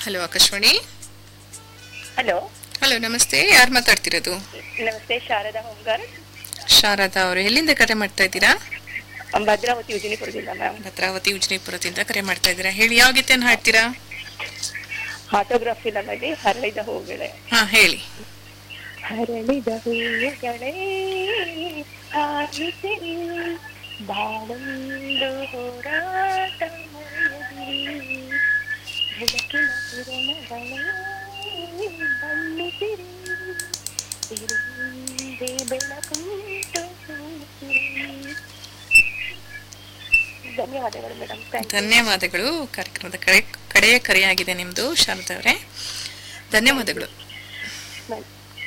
Hello Akashvani hello hello ನಮಸ್ತೆ ಯಾರು ಮಾತಾಡ್ತಿರೋದು ನಮಸ್ತೆ ಶಾರದಾ ಹೋಮ್ಗಾರ್ ಶಾರದಾ ಅವರು ಎಲ್ಲಿಂದ ಕರೆ ಮಾಡ್ತಾ ಇದ್ದೀರಾ ಭದ್ರಾವತಿ ಉಜಿನಿಪುರದಿಂದ ಮ್ಯಾಮ್ ಭದ್ರಾವತಿ ಉಜ್ನಿಪುರದಿಂದ ಕರೆ ಮಾಡ್ತಾ ಇದ್ದೀರಾ ಹೇಳಿ ಯಾವ ಗೀತೆಯನ್ನು ಹಾಡ್ತೀರಾ ಆಟೋಗ್ರಾಫ್ ಫಿಲಮಲ್ಲಿ ಹರಳಿದ ಹೂಗಳೇ ಹಾ ಹೇಳಿ ಹರಳಿದ ಹೂಗಳೇ ಹಾರಿಸಿರಿ ಬಾಳೊಂದು ಹೋರಾಟ ಮರೆಯದಿರಿ ಬೆಳಕಿನ ಕಿರಣಗಳೇ ಬಣ್ಣಿಸಿರಿ ಇರುಂದೆ ಬೆಳಕುಂಟು ಸೂಚಿರಿ. ಧನ್ಯವಾದಗಳು ಮೇಡಮ್ ಥ್ಯಾಂಕ್ ಯು ಧನ್ಯವಾದಗಳು ಕಾರ್ಯಕ್ರಮದ ಕಡೆ ಕಡೆಯ ಕರೆಯಾಗಿದೆ ನಿಮ್ದು ಶಾರದಾ ಅವರೇ ಧನ್ಯವಾದಗಳು ಬಾಯ್.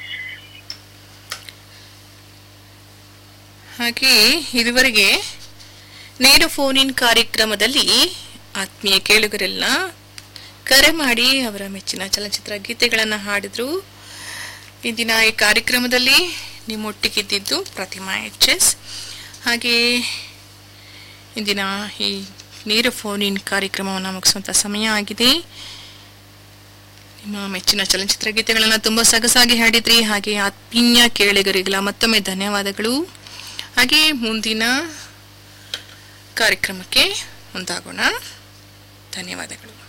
ಹಾಗೆ ಇದುವರೆಗೆ ನೇರ ಫೋನ್ ಇನ್ ಕಾರ್ಯಕ್ರಮದಲ್ಲಿ ಆತ್ಮೀಯ ಕೇಳುಗರೆಲ್ಲ ಕರೆ ಮಾಡಿ ಅವರ ಮೆಚ್ಚಿನ ಚಲನಚಿತ್ರ ಗೀತೆಗಳನ್ನು ಹಾಡಿದ್ರು ಇಂದಿನ ಈ ಕಾರ್ಯಕ್ರಮದಲ್ಲಿ ನಿಮ್ಮೊಟ್ಟಿಗಿದ್ದಿದ್ದು ಪ್ರತಿಮಾ ಎಚ್ ಎಸ್ ಹಾಗೆ ಇಂದಿನ ಈ ನೇರ ಫೋನ್ ಇನ್ ಕಾರ್ಯಕ್ರಮವನ್ನು ಮುಗಿಸುವಂಥ ಸಮಯ ಆಗಿದೆ ನಿಮ್ಮ ಮೆಚ್ಚಿನ ಚಲನಚಿತ್ರ ಗೀತೆಗಳನ್ನು ತುಂಬ ಸೊಗಸಾಗಿ ಹಾಡಿದ್ರಿ ಹಾಗೆ ಆತ್ಮೀಯ ಕೇಳಿಗರಿಗೆಲ್ಲ ಮತ್ತೊಮ್ಮೆ ಧನ್ಯವಾದಗಳು ಹಾಗೆ ಮುಂದಿನ ಕಾರ್ಯಕ್ರಮಕ್ಕೆ ಮುಂದಾಗೋಣ ಧನ್ಯವಾದಗಳು